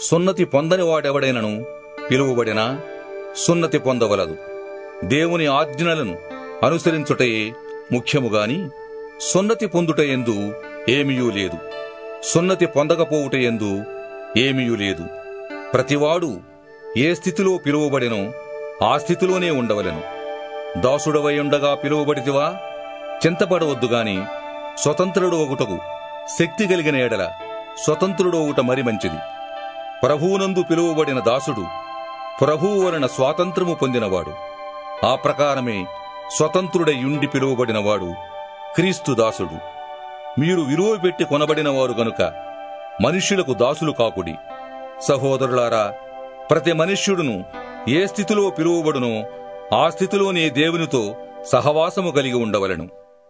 సున్నతి పొందని వాడెవడైనను పిలువబడినా సున్నతి పొందవలదు దేవుని ఆజ్ఞలను అనుసరించుటయే ముఖ్యముగాని సున్నతి పొందుట ఎందు ఏమీయూ లేదు సున్నతి పొందకపోవుట ఎందు ఏమీయూ లేదు ప్రతివాడు ఏ స్థితిలో పిలువబడినో ఆ స్థితిలోనే ఉండవలెను దాసుడవై ఉండగా పిలువబడితివా చింతపడవద్దు గాని స్వతంత్రుడు ఒకటకు శక్తి కలిగిన ఎడల స్వతంత్రుడు ఒకట మరి మంచిది ప్రభువునందు పిలువబడిన దాసుడు ప్రభువు వలన స్వాతంత్రము పొందినవాడు ఆ ప్రకారమే స్వతంత్రుడై ఉండి పిలువబడినవాడు క్రీస్తు దాసుడు మీరు విలువ పెట్టి కొనబడినవారు గనుక మనుష్యులకు దాసులు కాకుడి సహోదరులారా ప్రతి మనుష్యుడును ఏ స్థితిలో పిలువబడునో ఆ స్థితిలోనే దేవునితో సహవాసము కలిగి ఉండవలెను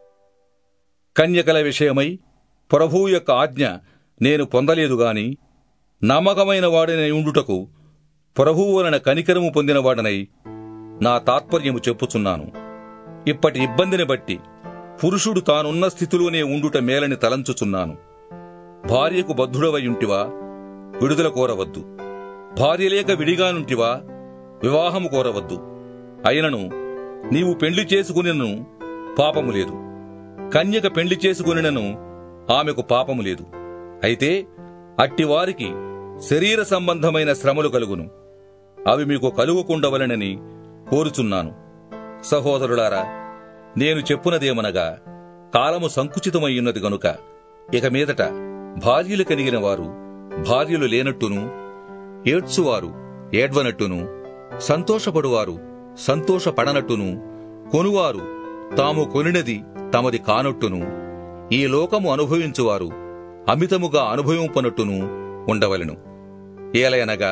కన్యకల విషయమై ప్రభువు యొక్క ఆజ్ఞ నేను పొందలేదు గాని నమ్మకమైన వాడినై ఉండుటకు ప్రభువు వలన కనికరము పొందినవాడనై నా తాత్పర్యము చెప్పుచున్నాను ఇప్పటి ఇబ్బందిని బట్టి పురుషుడు తానున్న స్థితిలోనే ఉండుట మేలని తలంచుచున్నాను భార్యకు బద్ధుడవయుంటివా విడుదల కోరవద్దు భార్య లేక విడిగానుంటివా వివాహము కోరవద్దు అయినను నీవు పెళ్లి చేసుకునినను పాపము లేదు కన్యక పెళ్లి చేసుకునినను ఆమెకు పాపము లేదు అయితే అట్టివారికి శరీర సంబంధమైన శ్రమలు కలుగును అవి మీకు కలుగుకుండవలనని కోరుచున్నాను సహోదరులారా నేను చెప్పునదేమనగా కాలము సంకుచితమయ్యున్నది గనుక ఇక మీదట భార్యలు కలిగిన వారు భార్యలు లేనట్టును ఏడ్చువారు ఏడ్వనట్టును సంతోషపడువారు సంతోషపడనట్టును కొనువారు తాము కొనినది తమది కానట్టును ఈ లోకము అనుభవించువారు అమితముగా అనుభవింపనట్టును ఉండవలెను ఏలయనగా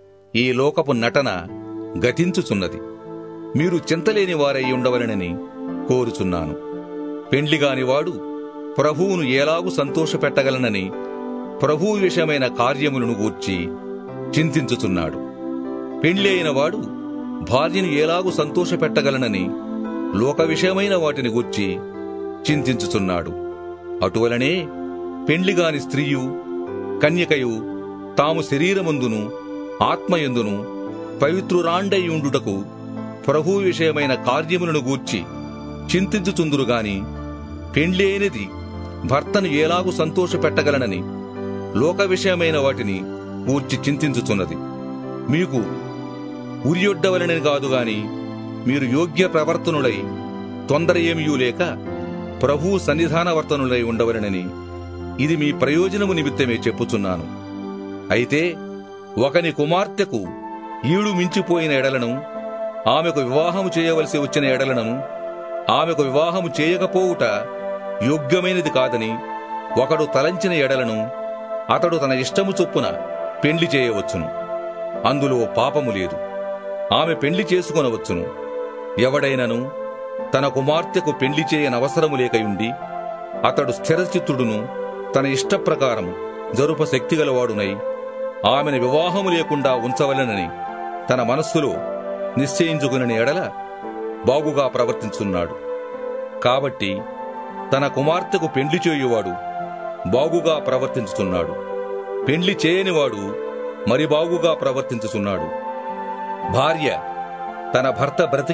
ఈ లోకపు నటన గతించుచున్నది మీరు చింతలేని వారై ఉండవలెనని కోరుచున్నాను పెండ్లిగాని వాడు ప్రభువును ఎలాగు సంతోషపెట్టగలనని ప్రభువు విషయమైన కార్యములను గూర్చి చింతించుచున్నాడు పెండ్లి అయిన వాడు భార్యను ఎలాగు సంతోషపెట్టగలనని లోక విషయమైన వాటిని గూర్చి చింతించుచున్నాడు అటువలనే పెండ్లిగాని స్త్రీయు కన్యకయు తాము శరీరమందును ఆత్మయందును పవిత్రురాండై ఉండుటకు ప్రభు విషయమైన కార్యములను గూర్చి చింతించుచుందురు గాని పెండ్లి అయినది భర్తను ఎలాగు సంతోషపెట్టగలనని లోక విషయమైన వాటిని గూర్చి చింతించుచున్నది మీకు ఉరియొడ్డవలనని కాదు గాని మీరు యోగ్య ప్రవర్తనులై తొందర ఏమియూ లేక ప్రభువు సన్నిధానవర్తనులై ఉండవలనని ఇది మీ ప్రయోజనము నిమిత్తమే చెప్పుచున్నాను అయితే ఒకని కుమార్తెకు ఈడు మించిపోయిన ఎడలను ఆమెకు వివాహము చేయవలసి వచ్చిన ఎడలను ఆమెకు వివాహము చేయకపోవుట యోగ్యమైనది కాదని ఒకడు తలంచిన ఎడలను అతడు తన ఇష్టము చొప్పున పెండ్లి చేయవచ్చును అందులో పాపము లేదు ఆమె పెండ్లి చేసుకొనవచ్చును ఎవడైనను తన కుమార్తెకు పెండ్లి చేయనవసరము లేకయుండి అతడు స్థిరచిత్తుడును తన ఇష్టప్రకారము జరుప శక్తిగలవాడునై ఆమెను వివాహము లేకుండా ఉంచవలెనని తన మనస్సులో నిశ్చయించుకుని ఎడల బాగుగా ప్రవర్తించున్నాడు కాబట్టి తన కుమార్తెకు పెండ్లి చేయువాడు బాగుగా ప్రవర్తించుచున్నాడు పెండ్లి చేయనివాడు మరి బాగుగా ప్రవర్తించుచున్నాడు భార్య తన భర్త బ్రతికి